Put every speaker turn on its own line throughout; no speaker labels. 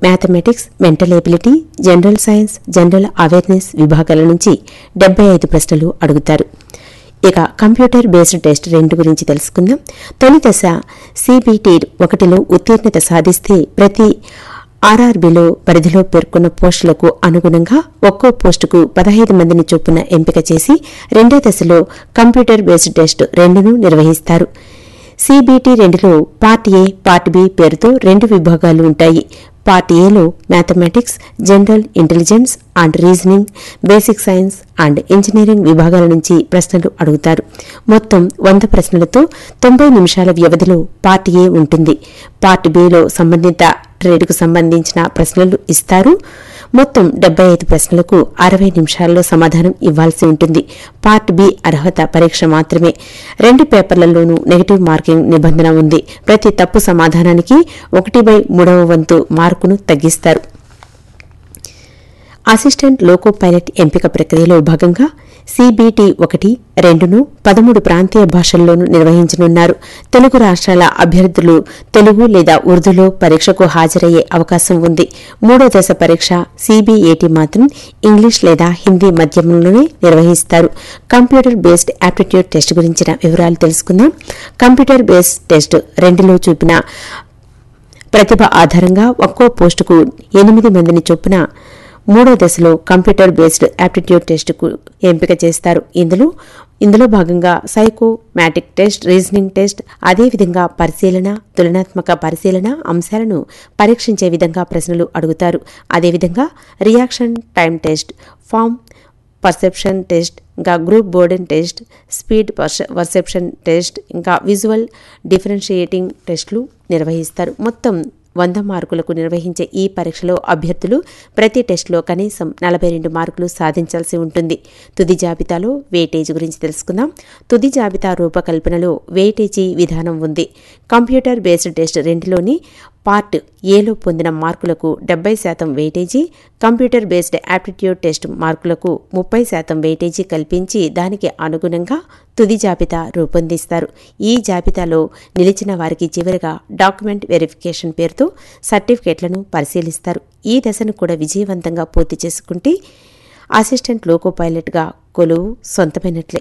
mathematics mental ability general science general awareness విభాగాల నుంచి డెబ్బై ఐదు ప్రశ్నలు అడుగుతారు ఇక కంప్యూటర్ బేస్డ్ టెస్ట్ రెండు గురించి తెలుసుకుందాం తొలి దశ సిబిటి ఒకటిలో ఉత్తీర్ణత సాధిస్తే ప్రతి ఆర్ఆర్బీలో పరిధిలో పేర్కొన్న పోస్టులకు అనుగుణంగా ఒక్కో పోస్టుకు పదహైదు మందిని చొప్పున ఎంపిక చేసి రెండో దశలో కంప్యూటర్ బేస్డ్ టెస్ట్ రెండును నిర్వహిస్తారు సిబిటి రెండులో పార్ట్ ఏ పార్ట్ బి పేరుతో రెండు విభాగాలు ఉంటాయి పార్ట్ ఏలో mathematics general intelligence and reasoning basic science and engineering విభాగాల నుంచి ప్రశ్నలు అడుగుతారు మొత్తం వంద ప్రశ్నలతో తొంభై నిమిషాల వ్యవధిలో పార్ట్ ఏ ఉంటుంది పార్ట్ బిలో సంబంధిత ట్రేడ్కు సంబంధించిన ప్రశ్నలు ఇస్తారు మొత్తం డెబ్బై ఐదు ప్రశ్నలకు అరవై నిమిషాల్లో సమాధానం ఇవ్వాల్సి ఉంటుంది పార్ట్ బి అర్హత పరీక్ష మాత్రమే రెండు పేపర్లలోనూ నెగటివ్ మార్కింగ్ నిబంధన ఉంది ప్రతి తప్పు సమాధానానికి ఒకటి బై మూడవ వంతు మార్కును తగ్గిస్తారు అసిస్టెంట్ లోకో పైలట్ ఎంపిక ప్రక్రియలో భాగంగా సిబిటి ఒకటి రెండును పదమూడు ప్రాంతీయ భాషల్లోనూ నిర్వహించనున్నారు తెలుగు రాష్ట్రాల అభ్యర్థులు తెలుగు లేదా ఉర్దూలో పరీక్షకు హాజరయ్యే అవకాశం ఉంది మూడో దశ పరీక్ష సిబిఏటి మాత్రం ఇంగ్లీష్ లేదా హిందీ మాధ్యమంలోనే నిర్వహిస్తారు కంప్యూటర్ బేస్డ్ యాప్టిట్యూడ్ టెస్ట్ గురించిన వివరాలు తెలుసుకుందాం కంప్యూటర్ బేస్డ్ టెస్ట్ రెండులో చూపిన ప్రతిభ ఆధారంగా ఒక్కో పోస్టుకు ఎనిమిది మందిని చొప్పున మూడో దశలో కంప్యూటర్ బేస్డ్ యాప్టిట్యూడ్ టెస్టుకు ఎంపిక చేస్తారు ఇందులో ఇందులో భాగంగా psychometric test reasoning test అదేవిధంగా పరిశీలన తులనాత్మక పరిశీలన అంశాలను పరీక్షించే విధంగా ప్రశ్నలు అడుగుతారు అదేవిధంగా reaction time test form perception test ఇంకా group Bourdon test speed perception test ఇంకా విజువల్ డిఫరెన్షియేటింగ్ టెస్టులు నిర్వహిస్తారు మొత్తం వంద మార్కులకు నిర్వహించే ఈ పరీక్షలో అభ్యర్థులు ప్రతి టెస్టులో కనీసం నలభై రెండు మార్కులు సాధించాల్సి ఉంటుంది తుది జాబితాలో వెయిటేజ్ గురించి తెలుసుకుందాం తుది జాబితా రూపకల్పనలో వెయిటేజీ విధానం ఉంది కంప్యూటర్ బేస్డ్ టెస్ట్ రెండులోని పార్ట్ ఏలో పొందిన మార్కులకు డెబ్బై శాతం weightage computer based aptitude test మార్కులకు ముప్పై శాతం వెయిటేజీ కల్పించి దానికి అనుగుణంగా తుది జాబితా రూపొందిస్తారు ఈ జాబితాలో నిలిచిన వారికి చివరిగా డాక్యుమెంట్ వెరిఫికేషన్ పేరుతో సర్టిఫికేట్లను పరిశీలిస్తారు ఈ దశను కూడా విజయవంతంగా పూర్తి చేసుకుంటే అసిస్టెంట్ లోకో పైలట్గా కొలువు సొంతమైనట్లే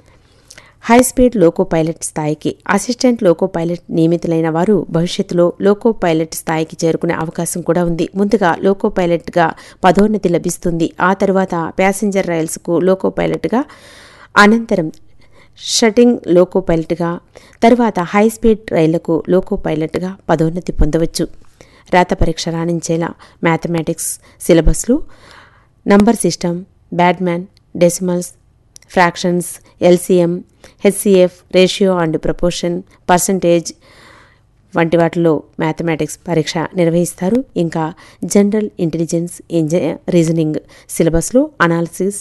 హై స్పీడ్ లోకో పైలట్ స్థాయికి అసిస్టెంట్ లోకో పైలట్ నియమితులైన వారు భవిష్యత్తులో లోకో పైలట్ స్థాయికి చేరుకునే అవకాశం కూడా ఉంది ముందుగా లోకో పైలట్గా పదోన్నతి లభిస్తుంది ఆ తరువాత ప్యాసింజర్ రైల్స్కు లోకో పైలట్గా అనంతరం షటింగ్ లోకో పైలట్గా తర్వాత హై స్పీడ్ రైళ్లకు లోకో పైలట్గా పదోన్నతి పొందవచ్చు రాత పరీక్ష రాణించేలా మ్యాథమెటిక్స్ సిలబస్లు number system BODMAS decimals fractions LCM HCF ratio and proportion percentage వంటి వాటిలో మ్యాథమెటిక్స్ పరీక్ష నిర్వహిస్తారు ఇంకా జనరల్ ఇంటెలిజెన్స్ ఇంజ రీజనింగ్ సిలబస్లో అనాలిసిస్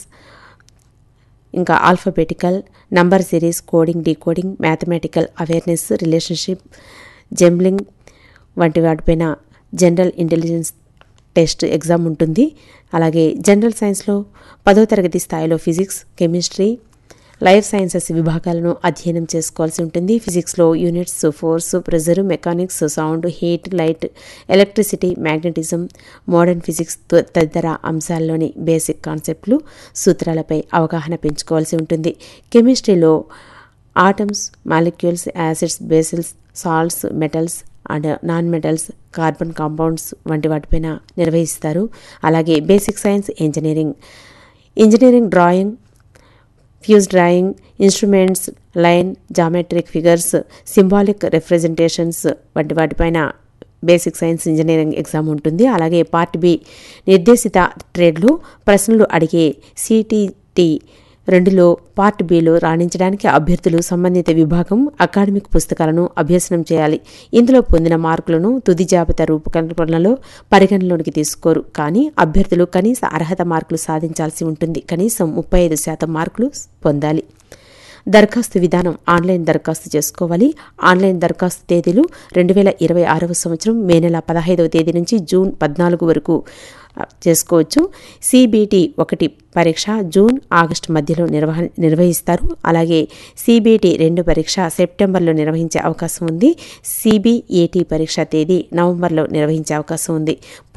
ఇంకా alphabetical number series coding decoding mathematical awareness relationship jumbling వంటి వాటిపైన జనరల్ ఇంటెలిజెన్స్ టెస్ట్ ఎగ్జామ్ ఉంటుంది అలాగే జనరల్ సైన్స్లో పదో తరగతి స్థాయిలో ఫిజిక్స్ కెమిస్ట్రీ లైఫ్ సైన్సెస్ విభాగాలను అధ్యయనం చేసుకోవాల్సి ఉంటుంది ఫిజిక్స్లో units force pressure mechanics sound heat light electricity magnetism modern physics తదితర అంశాల్లోని బేసిక్ కాన్సెప్ట్లు సూత్రాలపై అవగాహన పెంచుకోవాల్సి ఉంటుంది కెమిస్ట్రీలో atoms molecules acids bases salts metals and non metals carbon compounds వంటి వాటిపైన నిర్వహిస్తారు అలాగే basic science engineering engineering drawing views drawing instruments line geometric figures symbolic representations వంటి వాటిపైన బేసిక్ సైన్స్ ఇంజనీరింగ్ ఎగ్జామ్ ఉంటుంది అలాగే పార్ట్ బి నిర్దేశిత ట్రేడ్లో ప్రశ్నలు అడిగే సిటీటీ రెండులో పార్ట్ బిలో రాణించడానికి అభ్యర్థులు సంబంధిత విభాగం అకాడమిక్ పుస్తకాలను అభ్యసనం చేయాలి ఇందులో పొందిన మార్కులను తుది జాబితా రూపకల్పనలో పరిగణలోనికి తీసుకోరు కానీ అభ్యర్థులు కనీస అర్హత మార్కులు సాధించాల్సి ఉంటుంది కనీసం ముప్పై ఐదు శాతం మార్కులు పొందాలి దరఖాస్తు విధానం ఆన్లైన్ దరఖాస్తు చేసుకోవాలి ఆన్లైన్ దరఖాస్తు తేదీలు రెండు వేల ఇరవై ఆరవ సంవత్సరం మే నెల పదహైదవ తేదీ నుంచి జూన్ పద్నాలుగు వరకు చేసుకోవచ్చు సిబిటి ఒకటి పరీక్ష జూన్ ఆగస్టు మధ్యలో నిర్వహ నిర్వహిస్తారు అలాగే సిబిటి రెండు పరీక్ష సెప్టెంబర్లో నిర్వహించే అవకాశం ఉంది సిబిఏటి పరీక్ష తేదీ నవంబర్లో నిర్వహించే అవకాశం ఉంది